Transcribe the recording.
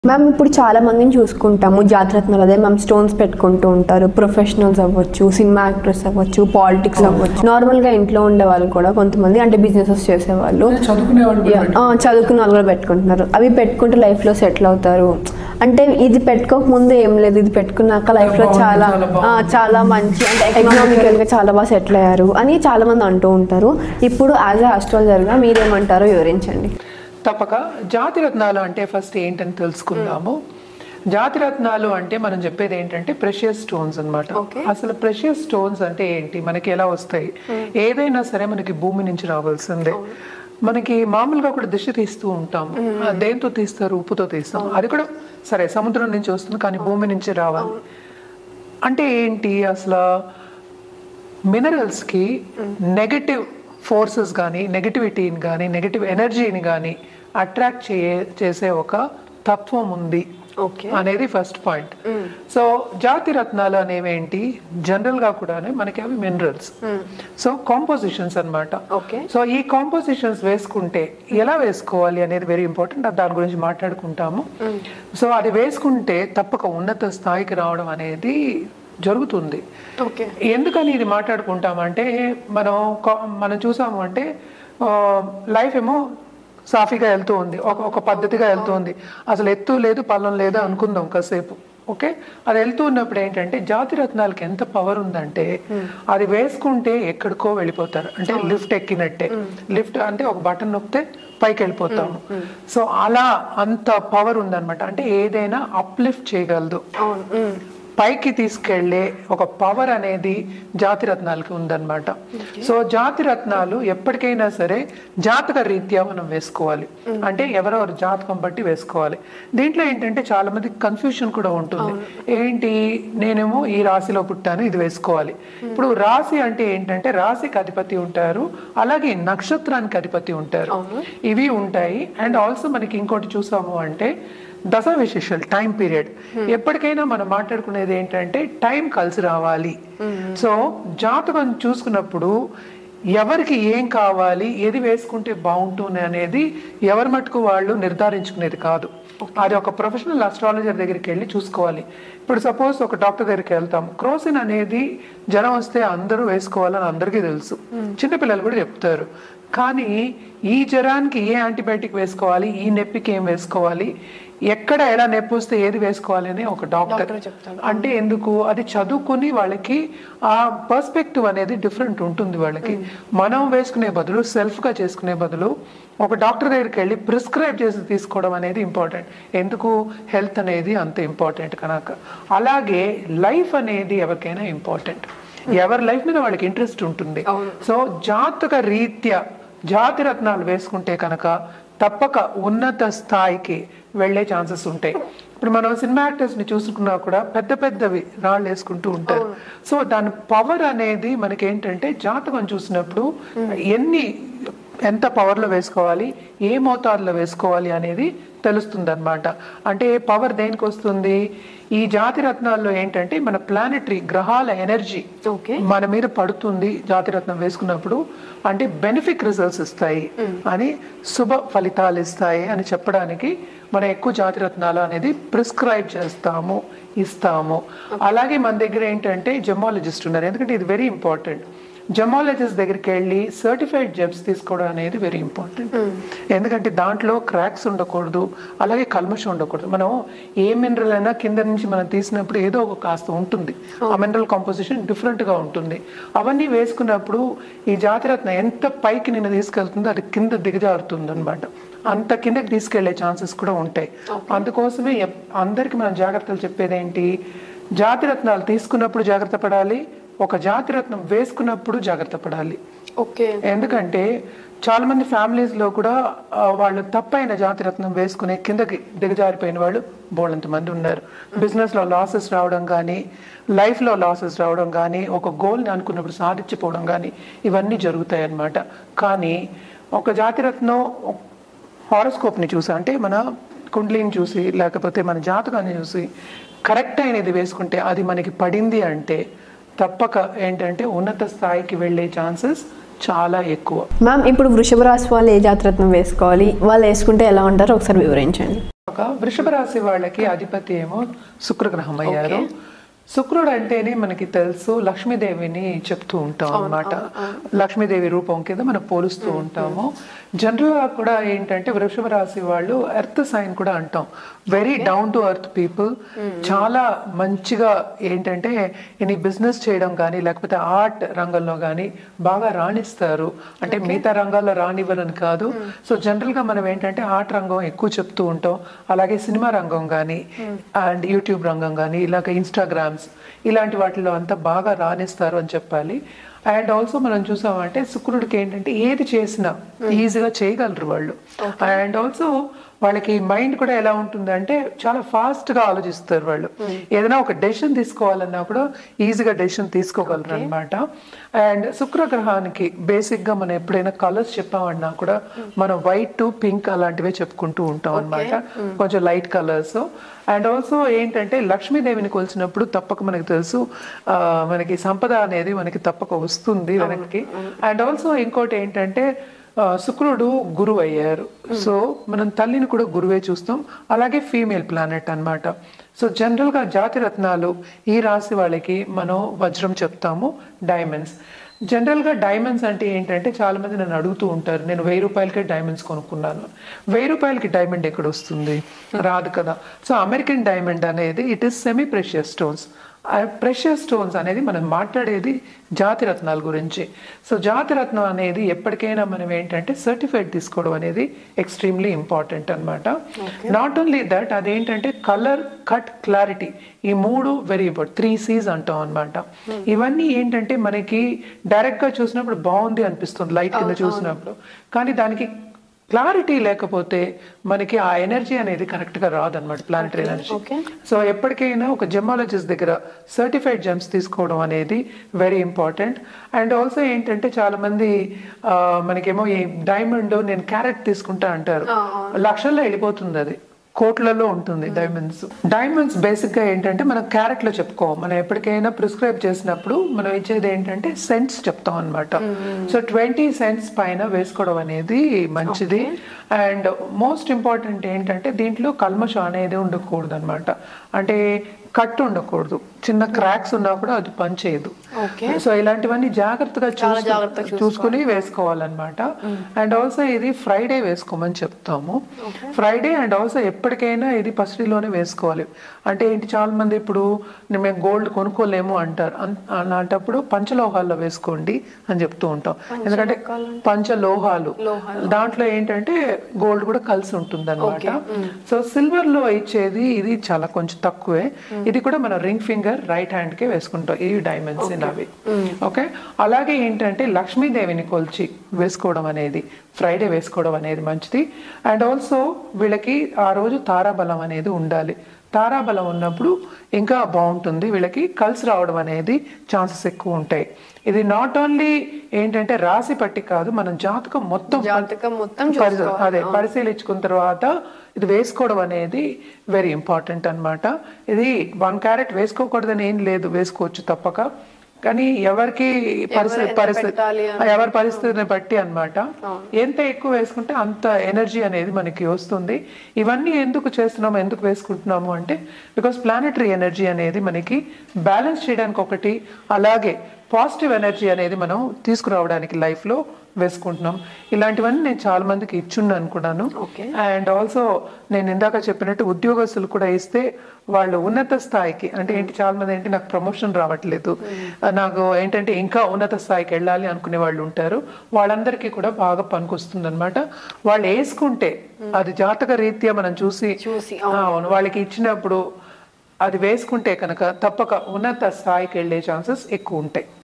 Ma'am ఇప్పుడు చాలా మందిని చూసుకుంటాము జాతరత్నాలు అదే మ్యామ్ స్టోన్స్ పెట్టుకుంటూ ఉంటారు ప్రొఫెషనల్స్ అవ్వచ్చు సినిమా యాక్టర్స్ అవ్వచ్చు పాలిటిక్స్ అవ్వచ్చు నార్మల్ గా ఇంట్లో ఉండే వాళ్ళు కూడా కొంతమంది అంటే బిజినెసెస్ చేసేవాళ్ళు చదువుకునే వాళ్ళు Yeah, ఆ, చదువుకున్న వాళ్ళు కూడా పెట్టుకుంటున్నారు అవి పెట్టుకుంటే లైఫ్ లో సెటిల్ అవుతారు అంటే ఇది పెట్టుకోక ముందు ఏం లేదు ఇది పెట్టుకున్నాక లైఫ్ లో బాగుంది, చాలా చాలా బాగుంది. ఆ, చాలా మంచి అంటే ఎకనామికల్ గా చాలా బాగా సెటిల్ అయ్యారు అని చాలా మంది అంటూ ఉంటారు ఇప్పుడు యాజ్ ఎ ఆస్ట్రాలజర్ గా మీరేమంటారో వివరించండి తప్పక జాతిరత్నాలు అంటే ఫస్ట్ ఏంటని తెలుసుకుందాము జాతిరత్నాలు అంటే మనం చెప్పేది ఏంటంటే ప్రెషియస్ స్టోన్స్ అన్నమాట Okay. అసలు ప్రెషియస్ స్టోన్స్ అంటే ఏంటి మనకి ఎలా వస్తాయి ఏదైనా సరే మనకి భూమి నుంచి రావాల్సిందే మనకి మామూలుగా కూడా దిశ తీస్తూ ఉంటాము ఆ, దేంతో తీస్తారు ఉప్పుతో తీస్తాం అది కూడా సరే సముద్రం నుంచి వస్తుంది కానీ భూమి నుంచి రావాలి అంటే ఏంటి అసలు మినరల్స్కి నెగటివ్ ఫోర్సెస్ కానీ నెగటివిటీని కానీ నెగటివ్ ఎనర్జీని కానీ అట్రాక్ట్ చేయే చేసే ఒక తత్వం ఉంది ఓకే అనేది ఫస్ట్ పాయింట్ సో జాతి రత్నాలు అనేవేంటి జనరల్ గా కూడా మనకి అవి మినరల్స్ సో కాంపోజిషన్స్ అన్నమాట ఓకే సో ఈ కాంపోజిషన్స్ వేసుకుంటే ఎలా వేసుకోవాలి అనేది వెరీ ఇంపార్టెంట్ దాని గురించి మాట్లాడుకుంటాము సో అది వేసుకుంటే తప్పక ఉన్నత స్థాయికి రావడం అనేది జరుగుతుంది ఓకే ఎందుకని ఇది మాట్లాడుకుంటామంటే మనం కా- మనం చూసాము అంటే లైఫ్ ఏమో సాఫీగా వెళ్తూ ఉంది ఒక ఒక పద్ధతిగా వెళ్తూ ఉంది అసలు ఎత్తు లేదు పల్లం లేదు అనుకుందాం కాసేపు ఓకే అది వెళ్తూ ఉన్నప్పుడు ఏంటంటే జాతి రత్నాలకి ఎంత పవర్ ఉందంటే అది వేసుకుంటే ఎక్కడికో వెళ్ళిపోతారు అంటే లిఫ్ట్ ఎక్కినట్టే లిఫ్ట్ అంటే ఒక బటన్ నొక్కితే పైకి వెళ్ళిపోతాము సో అలా అంత పవర్ ఉందన్నమాట అంటే ఏదైనా అప్లిఫ్ట్ చేయగలదు అవును ఉమ్. పైకి తీసుకెళ్లే ఒక పవర్ అనేది జాతి రత్నాలకి ఉందన్నమాట సో జాతి రత్నాలు ఎప్పటికైనా సరే జాతక రీత్యా మనం వేసుకోవాలి అంటే ఎవరెవరు జాతకం బట్టి వేసుకోవాలి దీంట్లో ఏంటంటే చాలా మందికి కన్ఫ్యూషన్ కూడా ఉంటుంది ఏంటి నేనేమో ఈ రాశిలో పుట్టాను ఇది వేసుకోవాలి ఇప్పుడు రాశి అంటే ఏంటంటే రాశికి అధిపతి ఉంటారు అలాగే నక్షత్రానికి అధిపతి ఉంటారు ఇవి ఉంటాయి అండ్ ఆల్సో మనకి ఇంకోటి చూసాము అంటే దశ విశేషాలు టైం పీరియడ్ ఎప్పటికైనా మనం మాట్లాడుకునేది ఏంటంటే టైం కలిసి రావాలి సో జాతకం చూసుకున్నప్పుడు ఎవరికి ఏం కావాలి ఏది వేసుకుంటే బాగుంటుంది అనేది ఎవరి మటుకు వాళ్ళు నిర్ధారించుకునేది కాదు అది ఒక ప్రొఫెషనల్ అస్ట్రాలజర్ దగ్గరికి వెళ్ళి చూసుకోవాలి ఇప్పుడు సపోజ్ ఒక డాక్టర్ దగ్గరికి వెళ్తాం క్రోసిన్ అనేది జ్వరం వస్తే అందరూ వేసుకోవాలని అందరికీ తెలుసు చిన్నపిల్లలు కూడా చెప్తారు కానీ ఈ జ్వరానికి ఏ యాంటీబయాటిక్ వేసుకోవాలి ఈ నొప్పికి ఏం వేసుకోవాలి ఎక్కడ ఎలా నొప్పి వస్తే ఏది వేసుకోవాలి అని ఒక డాక్టర్ అంటే ఎందుకు అది చదువుకుని వాళ్ళకి ఆ పర్స్పెక్టివ్ అనేది డిఫరెంట్ ఉంటుంది వాళ్ళకి మనం వేసుకునే బదులు సెల్ఫ్ గా చేసుకునే బదులు ఒక డాక్టర్ దగ్గరికి వెళ్ళి ప్రిస్క్రైబ్ చేసి తీసుకోవడం అనేది ఇంపార్టెంట్ ఎందుకు హెల్త్ అనేది అంత ఇంపార్టెంట్ కనుక అలాగే లైఫ్ అనేది ఎవరికైనా ఇంపార్టెంట్ ఎవరి లైఫ్ మీద వాళ్ళకి ఇంట్రెస్ట్ ఉంటుంది సో జాతక రీత్యా జాతి రత్నాలు వేసుకుంటే కనుక తప్పక ఉన్నత స్థాయికి వెళ్ళే ఛాన్సెస్ ఉంటాయి ఇప్పుడు మనం సినిమా యాక్టర్స్ ని చూసుకున్నా కూడా పెద్ద పెద్దవి రాళ్ళు వేసుకుంటూ ఉంటారు సో దాని పవర్ అనేది మనకి ఏంటంటే జాతకం చూసినప్పుడు ఎన్ని ఎంత పవర్లో వేసుకోవాలి ఏ మోతాదులో వేసుకోవాలి అనేది తెలుస్తుంది అనమాట అంటే పవర్ దేనికి వస్తుంది ఈ జాతి రత్నాల్లో ఏంటంటే మన ప్లానెటరీ గ్రహాల ఎనర్జీ ఓకే మన మీద పడుతుంది జాతిరత్నం వేసుకున్నప్పుడు అంటే బెనిఫిక్ రిజల్ట్స్ ఇస్తాయి అని శుభ ఫలితాలు ఇస్తాయి అని చెప్పడానికి మనం ఎక్కువ జాతిరత్నాలు అనేది ప్రిస్క్రైబ్ చేస్తాము ఇస్తాము అలాగే మన దగ్గర ఏంటంటే జమాలజిస్ట్ ఉన్నారు ఎందుకంటే ఇది వెరీ ఇంపార్టెంట్ జమాలజిస్ట్ దగ్గరికి వెళ్ళి సర్టిఫైడ్ జెమ్స్ తీసుకోవడం అనేది వెరీ ఇంపార్టెంట్ ఎందుకంటే దాంట్లో క్రాక్స్ ఉండకూడదు అలాగే కల్మషం ఉండకూడదు మనం ఏ మినరల్ అయినా కింద నుంచి మనం తీసినప్పుడు ఏదో ఒక కాస్త ఉంటుంది ఆ మినరల్ కాంపోజిషన్ డిఫరెంట్ గా ఉంటుంది అవన్నీ వేసుకున్నప్పుడు ఈ జాతిరత్న ఎంత పైకి నిన్ను తీసుకెళ్తుందో అది కింద దిగజారుతుంది అనమాట అంత కిందకి తీసుకెళ్లే ఛాన్సెస్ కూడా ఉంటాయి అందుకోసమే ఎప్- అందరికి మనం జాగ్రత్తలు చెప్పేది ఏంటి జాతిరత్నాలు తీసుకున్నప్పుడు జాగ్రత్త పడాలి ఒక జాతిరత్నం వేసుకున్నప్పుడు జాగ్రత్త పడాలి ఓకే ఎందుకంటే చాలా మంది ఫ్యామిలీస్ లో కూడా ఆ, వాళ్ళు తప్పైన జాతిరత్నం వేసుకునే కిందకి దిగజారిపోయిన వాళ్ళు బోళ్ళంత మంది ఉన్నారు బిజినెస్ లో లాసెస్ రావడం కానీ లైఫ్ లో లాసెస్ రావడం కానీ ఒక గోల్ ని అనుకున్నప్పుడు సాధించిపోవడం కానీ ఇవన్నీ జరుగుతాయి అన్నమాట కానీ ఒక జాతిరత్నం హారోస్కోప్ ని చూసి అంటే మన కుండ్లీని చూసి లేకపోతే మన జాతకాన్ని చూసి కరెక్ట్ అయినది వేసుకుంటే అది మనకి పడింది అంటే తప్పక ఏంటంటే ఉన్నత స్థాయికి వెళ్ళే ఛాన్సెస్ చాలా ఎక్కువ మ్యామ్ ఇప్పుడు వృషభ రాశి వాళ్ళు ఏ జాతరత్నం వేసుకోవాలి వాళ్ళు వేసుకుంటే ఎలా ఉంటారో ఒకసారి వివరించండి ఒక వృషభ రాశి వాళ్ళకి అధిపతి ఏమో శుక్రగ్రహం అయ్యారు శుక్రుడు అంటేనే మనకి తెలుసు లక్ష్మీదేవిని చెప్తూ ఉంటాం అన్నమాట లక్ష్మీదేవి రూపం కింద మనం పోలుస్తూ ఉంటాము జనరల్ గా కూడా ఏంటంటే వృషభ రాశి వాళ్ళు ఎర్త్ సైన్ కూడా అంటాం very down to earth people చాలా మంచిగా ఏంటంటే ఇని బిజినెస్ చేయడం కానీ లేకపోతే ఆర్ట్ రంగంలో కానీ బాగా రాణిస్తారు అంటే మిగతా రంగాల్లో రానివ్వరని కాదు సో జనరల్ గా మనం ఏంటంటే ఆర్ట్ రంగం ఎక్కువ చెప్తూ ఉంటాం అలాగే సినిమా రంగం కానీ అండ్ యూట్యూబ్ రంగం కానీ ఇలాగ ఇన్స్టాగ్రామ్స్ ఇలాంటి వాటిలో అంతా బాగా రాణిస్తారు అని చెప్పాలి అండ్ ఆల్సో మనం చూసామంటే శుక్రుడికి ఏంటంటే ఏది చేసినా ఈజీగా చేయగలరు వాళ్ళు అండ్ ఆల్సో వాళ్ళకి మైండ్ కూడా ఎలా ఉంటుందంటే చాలా ఫాస్ట్ గా ఆలోచిస్తారు వాళ్ళు ఏదైనా ఒక డెసిషన్ తీసుకోవాలన్నా కూడా ఈజీగా డెసిషన్ తీసుకోగలరు అనమాట అండ్ శుక్రగ్రహానికి బేసిక్ గా మనం ఎప్పుడైనా కలర్స్ చెప్పామన్నా కూడా మనం వైట్ టు పింక్ అలాంటివే చెప్పుకుంటూ ఉంటాం అన్నమాట కొంచెం లైట్ కలర్స్ అండ్ ఆల్సో ఏంటంటే లక్ష్మీదేవిని కొలిచినప్పుడు తప్పక మనకి తెలుసు ఆ, మనకి సంపద అనేది మనకి తప్పక వస్తుంది వెనక్కి అండ్ ఆల్సో ఇంకోటి ఏంటంటే ఆ, శుక్రుడు గురువు అయ్యారు సో మనం తల్లిని కూడా గురువే చూస్తాం అలాగే ఫీమేల్ ప్లానెట్ అన్నమాట సో జనరల్ గా జాతి రత్నాలు ఈ రాశి వాళ్ళకి మనం వజ్రం చెప్తాము డైమండ్స్ జనరల్ గా డైమండ్స్ అంటే ఏంటంటే చాలా మంది నన్ను అడుగుతూ ఉంటారు నేను వెయ్యి రూపాయలకే డైమండ్స్ కొనుక్కున్నాను వెయ్యి రూపాయలకి డైమండ్ ఎక్కడ వస్తుంది రాదు కదా సో అమెరికన్ డైమండ్ అనేది it is semi precious stones precious stones అనేది మనం మాట్లాడేది జాతి రత్నాల గురించి సో జాతి రత్నం అనేది ఎప్పటికైనా మనం ఏంటంటే సర్టిఫైడ్ తీసుకోవడం అనేది ఎక్స్ట్రీమ్లీ ఇంపార్టెంట్ అన్నమాట నాట్ ఓన్లీ దట్ అదేంటంటే కలర్ కట్ క్లారిటీ ఈ మూడు వెరీ ఇంపార్టెంట్ త్రీ సీజ్ అంటాం అన్నమాట ఇవన్నీ ఏంటంటే మనకి డైరెక్ట్ గా చూసినప్పుడు బాగుంది అనిపిస్తుంది లైట్ కింద చూసినప్పుడు కానీ దానికి క్లారిటీ లేకపోతే మనకి ఆ ఎనర్జీ అనేది కరెక్ట్ గా రాదన్నమాట ప్లానటరీ ఎనర్జీ సో ఎప్పటికైనా ఒక జెమాలజిస్ట్ దగ్గర సర్టిఫైడ్ జెమ్స్ తీసుకోవడం అనేది వెరీ ఇంపార్టెంట్ అండ్ ఆల్సో ఏంటంటే చాలా మంది ఆ, మనకేమో ఈ డైమండ్ నేను క్యారెట్ తీసుకుంటా అంటారు లక్షల్లో వెళ్ళిపోతుంది అది కోట్లలో ఉంటుంది డైమండ్స్ డైమండ్స్ బేసిక్ గా ఏంటంటే మనం క్యారెట్ లో చెప్పుకోం మనం ఎప్పటికైనా ప్రిస్క్రైబ్ చేసినప్పుడు మనం ఇచ్చేది ఏంటంటే సెంట్స్ చెప్తాం అనమాట సో ట్వంటీ సెంట్స్ పైన వేసుకోవడం అనేది మంచిది అండ్ మోస్ట్ ఇంపార్టెంట్ ఏంటంటే దీంట్లో కల్మషం అనేది ఉండకూడదు అనమాట అంటే కట్ ఉండకూడదు చిన్న క్రాక్స్ ఉన్నా కూడా అది పనిచేయదు సో ఇలాంటివన్నీ జాగ్రత్తగా చూసుకు- చూసుకుని వేసుకోవాలన్నమాట అండ్ ఆల్సో ఇది ఫ్రైడే వేసుకోమని చెప్తాము ఫ్రైడే అండ్ ఆల్సో ఎప్పటికైనా ఇది పసిడిలోనే వేసుకోవాలి అంటే ఏంటి చాలా మంది ఇప్పుడు మేము గోల్డ్ కొనుక్కోలేము అంటారు అన్- అలాంటప్పుడు పంచలోహాల్లో వేసుకోండి అని చెప్తూ ఉంటాం ఎందుకంటే పంచలోహాలు దాంట్లో ఏంటంటే గోల్డ్ కూడా కలిసి ఉంటుంది అనమాట సో సిల్వర్ లో ఇచ్చేది ఇది చాలా కొంచెం తక్కువే ఇది కూడా మనం రింగ్ ఫింగర్ రైట్ హ్యాండ్ కే వేసుకుంటాం ఈ డైమండ్స్ అవి ఓకే అలాగే ఏంటంటే లక్ష్మీదేవిని కొల్చి వేసుకోవడం అనేది ఫ్రైడే వేసుకోవడం అనేది మంచిది అండ్ ఆల్సో వీళ్ళకి ఆ రోజు తారాబలం అనేది ఉండాలి తారాబలం ఉన్నప్పుడు ఇంకా బాగుంటుంది వీళ్ళకి కలిసి రావడం అనేది ఛాన్సెస్ ఎక్కువ ఉంటాయి ఇది నాట్ ఓన్లీ ఏంటంటే రాసి పట్టి కాదు మనం జాతకం మొత్తం జాతకం మొత్తం పరి- అదే పరిశీలించుకున్న తర్వాత ఇది వేసుకోవడం అనేది వెరీ ఇంపార్టెంట్ అన్నమాట ఇది వన్ క్యారెట్ వేసుకోకూడదని ఏం లేదు వేసుకోవచ్చు తప్పక కానీ ఎవరికి పరిస్థితి పరిస్థితి ఎవరి పరిస్థితిని బట్టి అన్నమాట ఎంత ఎక్కువ వేసుకుంటే అంత ఎనర్జీ అనేది మనకి వస్తుంది ఇవన్నీ ఎందుకు చేస్తున్నాము ఎందుకు వేసుకుంటున్నాము అంటే బికాస్ ప్లానటరీ ఎనర్జీ అనేది మనకి బ్యాలెన్స్ చేయడానికి ఒకటి అలాగే పాజిటివ్ ఎనర్జీ అనేది మనం తీసుకురావడానికి లైఫ్ లో వేసుకుంటున్నాం ఇలాంటివన్నీ నేను చాలా మందికి ఇచ్చున్నాను అనుకున్నాను అండ్ ఆల్సో నేను ఇందాక చెప్పినట్టు ఉద్యోగస్తులు కూడా ఇస్తే వాళ్ళు ఉన్నత స్థాయికి అంటే ఏంటి చాలా మంది ఏంటి నాకు ప్రమోషన్ రావట్లేదు నాకు ఏంటంటే ఇంకా ఉన్నత స్థాయికి వెళ్ళాలి అనుకునే వాళ్ళు ఉంటారు వాళ్ళందరికీ కూడా బాగా పనికొస్తుంది అనమాట వాళ్ళు వేసుకుంటే అది జాతక రీత్యా మనం చూసి చూసి, అవును వాళ్ళకి ఇచ్చినప్పుడు అది వేసుకుంటే కనుక తప్పక ఉన్నత స్థాయికి వెళ్ళే ఛాన్సెస్ ఎక్కువ ఉంటాయి